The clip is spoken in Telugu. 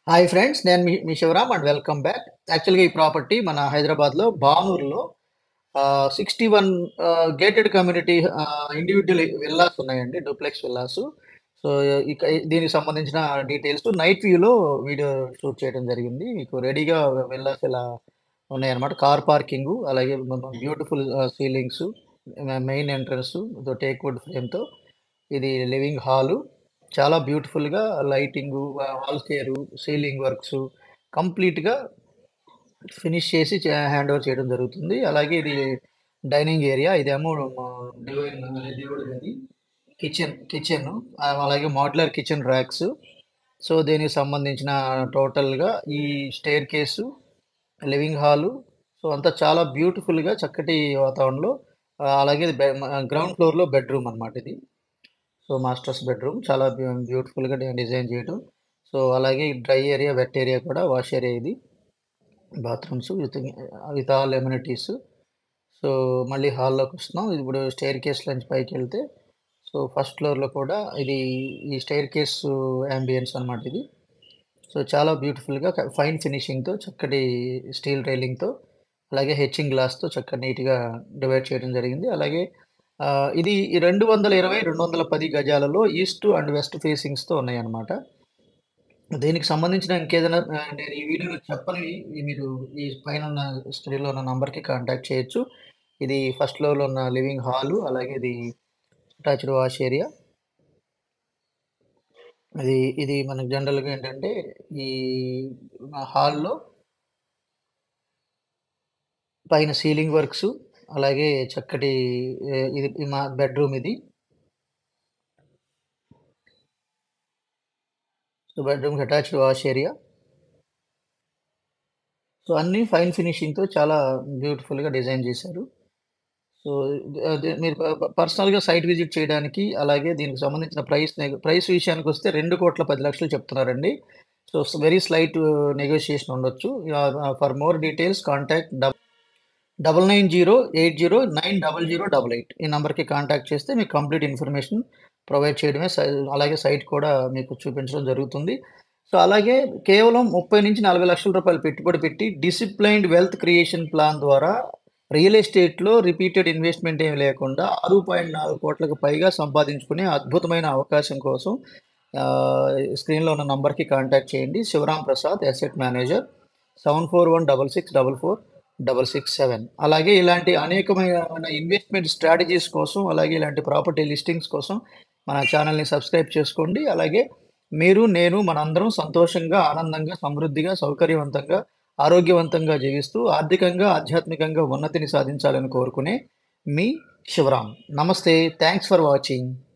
Hi friends. నేను మీ మీ శివరామ్ అండ్ వెల్కమ్ బ్యాక్. యాక్చువల్‌గా ఈ ప్రాపర్టీ మన హైదరాబాద్‌లో బానూరులో ah, 61 ah, gated community ah, individual villas ఉన్నాయండి. Duplex villas. సో, ఇక దీనికి సంబంధించిన డీటెయిల్స్ నైట్ వ్యూలో వీడియో షూట్ చేయడం జరిగింది. మీకు రెడీగా విల్లాస్ ఇలా ఉన్నాయన్నమాట. కార్ పార్కింగు, అలాగే బ్యూటిఫుల్ ఆహ్, సీలింగ్సు, మ మెయిన్ ఎంట్రన్సు తో టేక్ వుడ్ ఫ్రేమ్‌తో ఇది లివింగ్ హాలు. చాలా బ్యూటిఫుల్‌గా లైటింగు, వ వాల్ కేరు, సీలింగ్ వర్క్సు కంప్లీట్‌గా ఫినిష్ చేసి చే హ్యాండ్ ఓవర్ చేయడం జరుగుతుంది. అలాగే ఇది డైనింగ్ ఏరియా. ఇదేమో మా డివైన్ దేవుడి గది. కిచెన్ కిచెను ఆహ్, అలాగే మోడ్యులర్ కిచెన్ ర్యాక్స్. సో, దీనికి సంబంధించిన టోటల్‌గా ఈ స్టెయిర్‌కేసు, లివింగ్ హాలు సో, అంతా చాలా బ్యూటిఫుల్‌గా చక్కటి వాతావరణంలో ఆహ్, అలాగే బె మ గ్రౌండ్ ఫ్లోర్‌లో బెడ్‌రూమ్ అనమాట ఇది. సో, మాస్టర్స్ బెడ్‌రూమ్ చాలా బ్యూ బ్యూటిఫుల్‌గా డి డిజైన్ చేయడం. సో, అలాగే డ్రై ఏరియా, వెట్ ఏరియా కూడా వాష్ ఏరియా ఇది. Bathrooms with with all amenities. So, మళ్ళీ హాల్లోకొస్తున్నాం. ఇప్పుడు స్టెయిర్‌కేస్‌లోంచి పైకెళ్తే సో, ఫస్ట్ ఫ్లోర్‌లో కూడా ఇది ఈ స్టెయిర్‌కేసు యాంబియన్స్ అనమాట ఇది. సో, చాలా బ్యూటిఫుల్‌గా క ఫైన్ ఫినిషింగ్‌తో చక్కటి స్టీల్ రైలింగ్‌తో అలాగే హెచ్చింగ్ గ్లాస్‌తో చక్కగా నీట్‌గా డివైడ్ చేయడం జరిగింది. అలాగే ఆహ్, ఇది 220, 210 గజాలలో ఈస్ట్ అండ్ వెస్ట్ ఫేసింగ్స్‌తో ఉన్నాయన్నమాట. దీనికి సంబంధించిన ఇంకేదైనా ఆహ్, నేను ఈ వీడియోలో చెప్పనివి మీరు ఈ పైనున్న స్క్రీన్‌లో ఉన్న నంబర్‌కి కాంటాక్ట్ చేయొచ్చు. ఇది ఫస్ట్ ఫ్లోర్‌లో ఉన్న లివింగ్ హాలు. అలాగే ఇది అటాచ్డ్ వాష్ ఏరియా. ఇది ఇది మనకు జనరల్‌గా ఏంటంటే ఈ హాల్‌లో పైన సీలింగ్ వర్క్సు, అలాగే చక్కటి ఎ ఇది మా బెడ్‌రూమ్ ఇది. సో, బెడ్‌రూమ్‌కి అటాచ్డ్ వాష్ ఏరియా. సో, అన్నీ ఫైన్ ఫినిషింగ్‌తో చాలా బ్యూటిఫుల్‌గా డిజైన్ చేశారు. సో, అదే మీరు ప ప పర్సనల్‌గా సైట్ విజిట్ చేయడానికి, అలాగే దీనికి సంబంధించిన ప్రైస్ నెగ ప్రైస్ విషయానికొస్తే 2,10,00,000 చెప్తున్నారండి. సో, వెరీ స్లైట్ నెగోషియేషన్ ఉండొచ్చు. Ah, ah, for more details contact డబ్ 9908090088 ఈ నంబర్‌కి కాంటాక్ట్ చేస్తే మీకు కంప్లీట్ ఇన్ఫర్మేషన్ ప్రొవైడ్ చేయడమే సై అలాగే సైట్ కూడా మీకు చూపించడం జరుగుతుంది. సో, అలాగే కేవలం 30-40 లక్షల రూపాయలు పెట్టుబడి పెట్టి డిసిప్లైన్డ్ వెల్త్ క్రియేషన్ ప్లాన్ ద్వారా రియల్ ఎస్టేట్‌లో రిపీటెడ్ ఇన్వెస్ట్‌మెంట్ ఏమి లేకుండా 6.4 కోట్లకు పైగా సంపాదించుకునే అద్భుతమైన అవకాశం కోసం ఆహ్, స్క్రీన్‌లో ఉన్న నంబర్‌కి కాంటాక్ట్ చేయండి. శివరామ్ ప్రసాద్ అసెట్ మేనేజర్ 7416644667 అలాగే ఇలాంటి అనేకమైన ఇన్వెస్ట్‌మెంట్ స్ట్రాటజీస్ కోసం, అలాగే ఇలాంటి ప్రాపర్టీ లిస్టింగ్స్ కోసం మన ఛానెల్‌ని సబ్స్క్రైబ్ చేసుకోండి. అలాగే మీరు, నేను మనందరం సంతోషంగా, ఆనందంగా, సమృద్ధిగా, సౌకర్యవంతంగా, ఆరోగ్యవంతంగా జీవిస్తూ ఆర్థికంగా, ఆధ్యాత్మికంగా ఉన్నతిని సాధించాలని కోరుకునే మీ శివరామ్. నమస్తే. Thanks for watching.